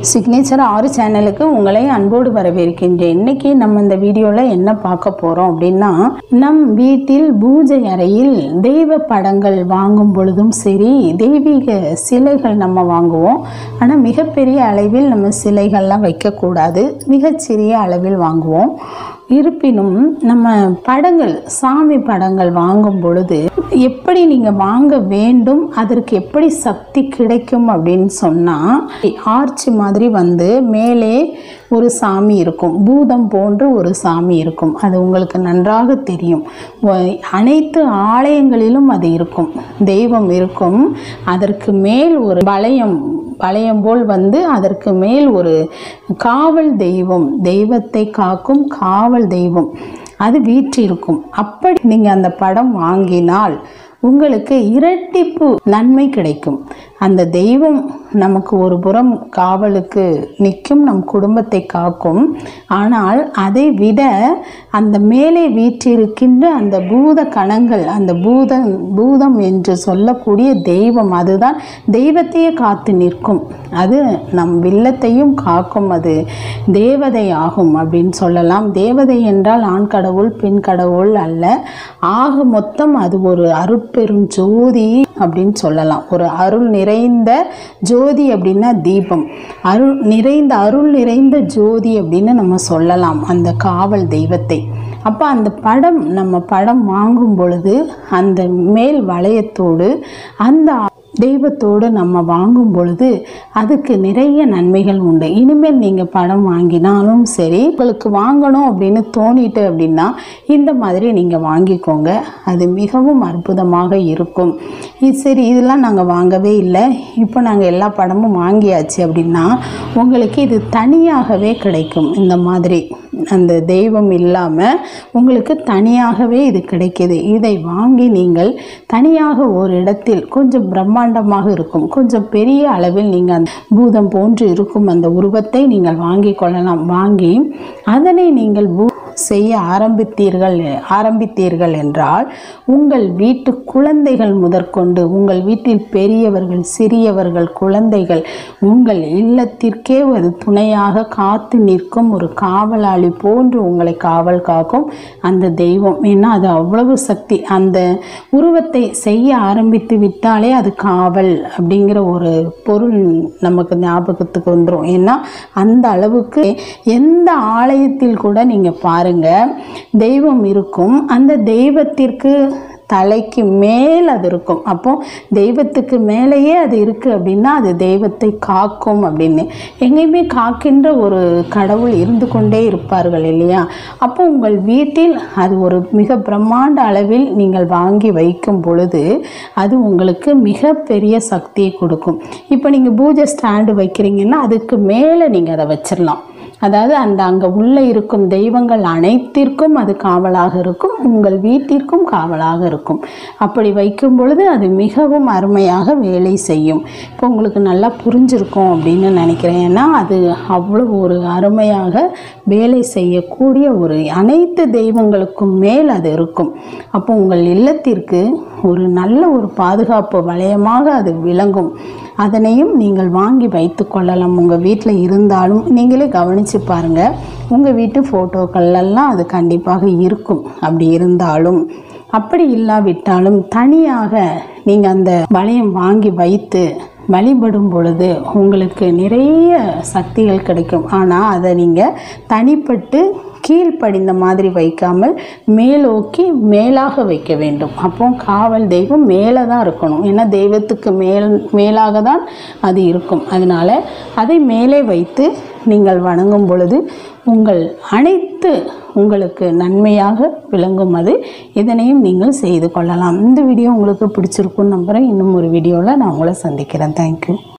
signature ஆறு சேனலுக்கு உங்களை அன்போடு வரவேற்கின்றேன் இன்னைக்கு நம்ம இந்த வீடியோவில் என்ன பார்க்க போகிறோம் அப்படின்னா நம் வீட்டில் பூஜை அறையில் தெய்வ படங்கள் வாங்கும் பொழுதும் சரி தெய்வீக சிலைகள் நம்ம வாங்குவோம் ஆனால் மிகப்பெரிய அளவில் நம்ம சிலைகள்லாம் வைக்கக்கூடாது மிகச்சிறிய அளவில் வாங்குவோம் இருப்பினும் நம்ம படங்கள் சாமி படங்கள் வாங்கும் பொழுது எப்படி நீங்கள் வாங்க வேண்டும் அதற்கு எப்படி சக்தி கிடைக்கும் அப்படின்னு சொன்னால் ஆர்ச்சி மாதிரி வந்து மேலே ஒரு சாமி இருக்கும் பூதம் போன்று ஒரு சாமி இருக்கும் அது உங்களுக்கு நன்றாக தெரியும் வ- அனைத்து ஆலயங்களிலும் அது இருக்கும் தெய்வம் இருக்கும் அதற்கு மேல் ஒரு வளையம் வளையம் போல் வந்து அதற்கு மேல் ஒரு காவல் தெய்வம் தெய்வத்தை காக்கும் காவல் தெய்வம் அது வீற்றிருக்கும் அப்படி நீங்கள் அந்த படம் வாங்கினால் உங்களுக்கு இரட்டிப்பு நன்மை கிடைக்கும் அந்த தெய்வம் நமக்கு ஒரு புறம் காவலுக்கு நிற்கும் நம் குடும்பத்தை காக்கும் ஆனால் அதை விட அந்த மேலே வீற்றிருக்கின்ற அந்த பூத கணங்கள் அந்த பூதம் பூதம் என்று சொல்லக்கூடிய தெய்வம் அதுதான் தெய்வத்தையே காத்து நிற்கும் அது நம் வில்லத்தையும் காக்கும் அது தேவதை ஆகும் அப்படின்னு சொல்லலாம் தேவதை என்றால் ஆண் கடவுள் பெண் கடவுள் அல்ல ஆக மொத்தம் அது ஒரு அருட்பெரும் ஜோதி அப்படின்னு சொல்லலாம் ஒரு அருள் நிறைந்த ஜோதி அப்படின்னா தீபம் அருள் நிறைந்த அருள் நிறைந்த ஜோதி அப்படின்னு நம்ம சொல்லலாம் அந்த காவல் தெய்வத்தை அப்போ அந்த படம் நம்ம படம் வாங்கும் பொழுது அந்த மேல் வளையத்தோடு அந்த தெய்வத்தோடு நம்ம வாங்கும் பொழுது அதுக்கு நிறைய நன்மைகள் உண்டு இனிமேல் நீங்கள் படம் வாங்கினாலும் சரி உங்களுக்கு வாங்கணும் அப்படின்னு தோணிட்டு அப்படின்னா இந்த மாதிரி நீங்கள் வாங்கிக்கோங்க அது மிகவும் அற்புதமாக இருக்கும் இது சரி இதெல்லாம் நாங்கள் வாங்கவே இல்லை இப்போ நாங்கள் எல்லா படமும் வாங்கியாச்சு அப்படின்னா உங்களுக்கு இது தனியாகவே கிடைக்கும் இந்த மாதிரி அந்த தெய்வம் இல்லாமல் உங்களுக்கு தனியாகவே இது கிடைக்கிது இதை வாங்கி நீங்கள் தனியாக ஒரு இடத்தில் கொஞ்சம் பிரம்மாண்டமாக இருக்கும் கொஞ்சம் பெரிய அளவில் நீங்கள் அந்த பூதம் போன்று இருக்கும் அந்த உருவத்தை நீங்கள் வாங்கி கொள்ளலாம் வாங்கி அதனை நீங்கள் பூ செய்ய ஆரம்பித்தீர்கள் ஆரம்பித்தீர்கள் என்றால் உங்கள் வீட்டு குழந்தைகள் முதற்கொண்டு உங்கள் வீட்டில் பெரியவர்கள் சிறியவர்கள் குழந்தைகள் உங்கள் இல்லத்திற்கே ஒரு துணையாக காத்து நிற்கும் ஒரு காவலாளி போன்று உங்களை காவல் காக்கும் அந்த தெய்வம் ஏன்னா அது அவ்வளவு சக்தி அந்த உருவத்தை செய்ய ஆரம்பித்து விட்டாலே அது காவல் அப்படிங்கிற ஒரு பொருள் நமக்கு ஞாபகத்துக்கு வந்துடும் ஏன்னா அந்த அளவுக்கு எந்த ஆலயத்தில் கூட நீங்கள் பாருங்க தெய்வம் இருக்கும் அந்த தெய்வத்திற்கு தலைக்கு மேல் அது இருக்கும் அப்போ தெய்வத்துக்கு மேலேயே அது இருக்குது அப்படின்னா அது தெய்வத்தை காக்கும் அப்படின்னு எங்கேயுமே காக்கின்ற ஒரு கடவுள் இருந்து கொண்டே இருப்பார்கள் இல்லையா அப்போ உங்கள் வீட்டில் அது ஒரு மிக பிரம்மாண்ட அளவில் நீங்கள் வாங்கி வைக்கும் பொழுது அது உங்களுக்கு மிகப்பெரிய சக்தியை கொடுக்கும் இப்போ நீங்கள் பூஜை ஸ்டாண்டு வைக்கிறீங்கன்னா அதுக்கு மேலே நீங்கள் அதை வச்சிடலாம் அதாவது அந்த அங்கே உள்ளே இருக்கும் தெய்வங்கள் அனைத்திற்கும் அது காவலாக இருக்கும் உங்கள் வீட்டிற்கும் காவலாக இருக்கும் அப்படி வைக்கும் பொழுது அது மிகவும் அருமையாக வேலை செய்யும் இப்போ உங்களுக்கு நல்லா புரிஞ்சிருக்கும் அப்படின்னு நினைக்கிறேன் ஏன்னா அது அவ்வளோ ஒரு அருமையாக வேலை செய்யக்கூடிய ஒரு அனைத்து தெய்வங்களுக்கும் மேல் அது இருக்கும் அப்போ உங்கள் இல்லத்திற்கு ஒரு நல்ல ஒரு பாதுகாப்பு வளையமாக அது விளங்கும் அதனையும் நீங்கள் வாங்கி வைத்து கொள்ளலாம் உங்கள் வீட்டில் இருந்தாலும் நீங்களே கவனித்து பாருங்கள் உங்கள் வீட்டு ஃபோட்டோக்கள்லாம் அது கண்டிப்பாக இருக்கும் அப்படி இருந்தாலும் அப்படி இல்லாவிட்டாலும் தனியாக நீங்கள் அந்த வளையம் வாங்கி வைத்து வழிபடும் பொழுது உங்களுக்கு நிறைய சக்திகள் கிடைக்கும் ஆனால் அதை நீங்கள் தனிப்பட்டு கீழ்ப்படிந்த மாதிரி வைக்காமல் மேலோக்கி மேலாக வைக்க வேண்டும் அப்போ காவல் தெய்வம் மேலே தான் இருக்கணும் ஏன்னா தெய்வத்துக்கு மேல் மேலாக தான் அது இருக்கும் அதனால் அதை மேலே வைத்து நீங்கள் வணங்கும் பொழுது உங்கள் அனைத்து உங்களுக்கு நன்மையாக விளங்கும் அது இதனையும் நீங்கள் செய்து கொள்ளலாம் இந்த வீடியோ உங்களுக்கு பிடிச்சிருக்குன்னு நம்புகிறேன் இன்னும் ஒரு வீடியோவில் நான் உங்களை சந்திக்கிறேன் தேங்க்யூ